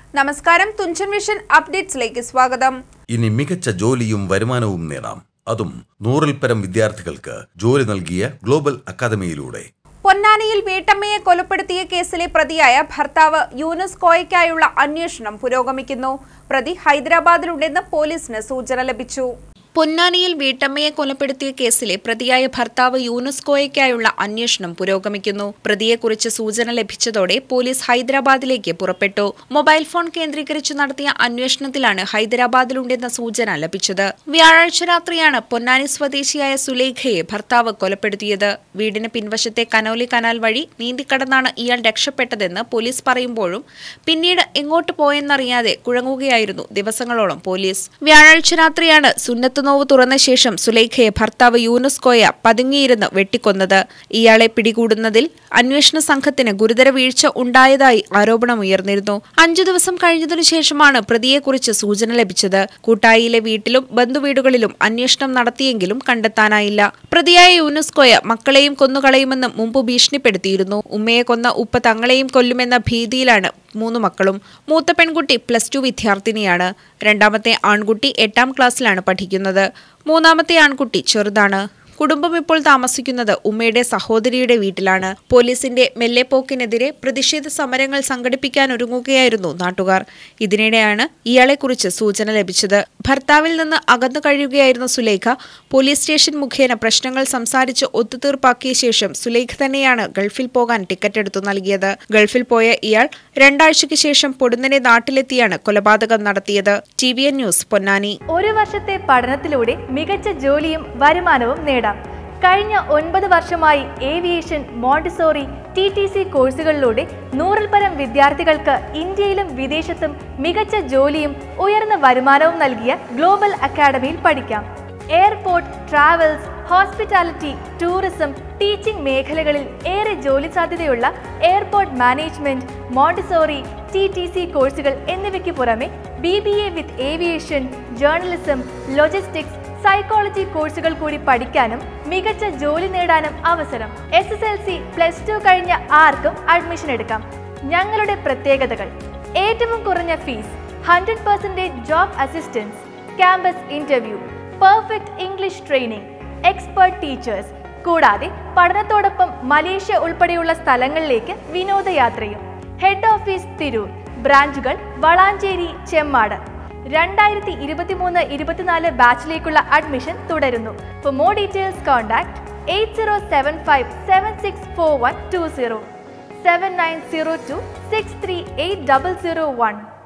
നമസ്കാരം തുഞ്ചൻ വിഷൻ അപ്ഡേറ്റ്സിലേക്ക് സ്വാഗതം ഇനി മികച്ച ജോലിയും വരുമാനവും നേടാം അതും നൂറിൽ പരം വിദ്യാർത്ഥികൾക്ക് ജോലി നൽകിയ ഗ്ലോബൽ അക്കാദമിയിലൂടെ പൊന്നാനിയിൽ വീട്ടമ്മയെ കൊലപ്പെടുത്തിയ കേസിലെ പ്രതിയായ ഭർത്താവ് യൂനുസ് കോയയ്ക്കായുള്ള അന്വേഷണം പുരോഗമിക്കുന്നു പ്രതി ഹൈദരാബാദിലുണ്ടെന്ന് പോലീസിന് സൂചന ലഭിച്ചു പൊന്നാനിയിൽ വീട്ടമ്മയെ കൊലപ്പെടുത്തിയ കേസിലെ പ്രതിയായ ഭർത്താവ് യൂനുസ് കോയയ്ക്കായുള്ള അന്വേഷണം പുരോഗമിക്കുന്നു പ്രതിയെക്കുറിച്ച് സൂചന ലഭിച്ചതോടെ പോലീസ് ഹൈദരാബാദിലേക്ക് പുറപ്പെട്ടു മൊബൈൽ ഫോൺ കേന്ദ്രീകരിച്ച് നടത്തിയ അന്വേഷണത്തിലാണ് ഹൈദരാബാദിലുണ്ടെന്ന സൂചന ലഭിച്ചത് വ്യാഴാഴ്ച രാത്രിയാണ് പൊന്നാനി സ്വദേശിയായ സുലേഖയെ ഭർത്താവ് കൊലപ്പെടുത്തിയത് വീടിന് പിൻവശത്തെ കനോലി കനാൽ വഴി നീന്തിക്കടന്നാണ് ഇയാൾ രക്ഷപ്പെട്ടതെന്ന് പോലീസ് പറയുമ്പോഴും പിന്നീട് എങ്ങോട്ട് പോയെന്നറിയാതെ കുഴങ്ങുകയായിരുന്നു ദിവസങ്ങളോളം പോലീസ് വ്യാഴാഴ്ച രാത്രിയാണ് സുന്നത്തുനോവ് തുറന്ന ശേഷം സുലൈഖയെ ഭർത്താവ് യൂനുസ് കോയ പതുങ്ങിയിരുന്ന് വെട്ടിക്കൊന്നത് ഇയാളെ പിടികൂടുന്നതിൽ അന്വേഷണ സംഘത്തിന് ഗുരുതര വീഴ്ച ഉണ്ടായതായി ആരോപണമുയർന്നിരുന്നു അഞ്ചു ദിവസം കഴിഞ്ഞതിനു ശേഷമാണ് പ്രതിയെക്കുറിച്ച് സൂചന ലഭിച്ചത് കൂട്ടായിയിലെ വീട്ടിലും ബന്ധുവീടുകളിലും അന്വേഷണം നടത്തിയെങ്കിലും കണ്ടെത്താനായില്ല പ്രതിയായ യൂനുസ്കോയ മക്കളെയും കൊന്നുകളയുമെന്ന് മുമ്പ് ഭീഷണിപ്പെടുത്തിയിരുന്നു ഉമ്മയെ കൊന്ന ഉപ്പ തങ്ങളെയും കൊല്ലുമെന്ന ഭീതിയിലാണ് മൂന്ന് മക്കളും മൂത്ത പെൺകുട്ടി പ്ലസ് ടു വിദ്യാർത്ഥിനിയാണ് രണ്ടാമത്തെ ആൺകുട്ടി എട്ടാം ക്ലാസ്സിലാണ് പഠിക്കുന്നത് മൂന്നാമത്തെ ആൺകുട്ടി ചെറുതാണ് കുടുംബം ഇപ്പോൾ താമസിക്കുന്നത് ഉമ്മയുടെ സഹോദരിയുടെ വീട്ടിലാണ് പോലീസിന്റെ മെല്ലെപ്പോക്കിനെതിരെ പ്രതിഷേധ സമരങ്ങൾ സംഘടിപ്പിക്കാനൊരുങ്ങുകയായിരുന്നു നാട്ടുകാർ ഇതിനിടെയാണ് ഇയാളെക്കുറിച്ച് സൂചന ലഭിച്ചത് ഭർത്താവിൽ നിന്ന് അകന്നു കഴിയുകയായിരുന്ന സുലേഖ പോലീസ് സ്റ്റേഷൻ മുഖേന പ്രശ്നങ്ങൾ സംസാരിച്ച് ഒത്തുതീർപ്പാക്കിയ ശേഷം സുലേഖ തന്നെയാണ് ഗൾഫിൽ പോകാൻ ടിക്കറ്റ് എടുത്തു നൽകിയത് ഗൾഫിൽ പോയ ഇയാൾ രണ്ടാഴ്ചയ്ക്ക് ശേഷം പൊടുന്നനെ നാട്ടിലെത്തിയാണ് കൊലപാതകം നടത്തിയത് T V N news Ponnani ഒരു വർഷത്തെ പഠനത്തിലൂടെ മികച്ച ജോലിയും വരുമാനവും നേടാം കഴിഞ്ഞ ഒൻപത് വർഷമായി aviation Montessori T T C കോഴ്സുകളിലൂടെ നൂറിൽ പരം വിദ്യാർത്ഥികൾക്ക് ഇന്ത്യയിലും വിദേശത്തും മികച്ച ജോലിയും ഉയർന്ന വരുമാനവും നൽകിയ ഗ്ലോബൽ അക്കാഡമിയിൽ പഠിക്കാം airport travels hospitality tourism teaching മേഖലകളിൽ ഏറെ ജോലി സാധ്യതയുള്ള airport management Montessori T T C കോഴ്സുകൾ എന്നിവയ്ക്ക് പുറമെ B B A with aviation journalism logistics psychology കോഴ്സുകൾ കൂടി പഠിക്കാനും മികച്ച ജോലി നേടാനും അവസരം S S L C plus two കഴിഞ്ഞ ആർക്കും അഡ്മിഷൻ എടുക്കാം ഞങ്ങളുടെ പ്രത്യേകതകൾ ഏറ്റവും കുറഞ്ഞ fees hundred percentage job assistance campus interview perfect English training expert teachers കൂടാതെ പഠനത്തോടൊപ്പം മലേഷ്യ ഉൾപ്പെടെയുള്ള സ്ഥലങ്ങളിലേക്ക് വിനോദയാത്രയും ഹെഡ് ഓഫീസ് തിരൂർ ബ്രാഞ്ചുകൾ വളാഞ്ചേരി ചെമ്മാട് രണ്ടായിരത്തി ഇരുപത്തിമൂന്ന് ഇരുപത്തിനാല് ബാച്ചിലേക്കുള്ള അഡ്മിഷൻ തുടരുന്നു for more details contact eight zero seven five seven six four one two zero seven nine zero two six three eight double zero one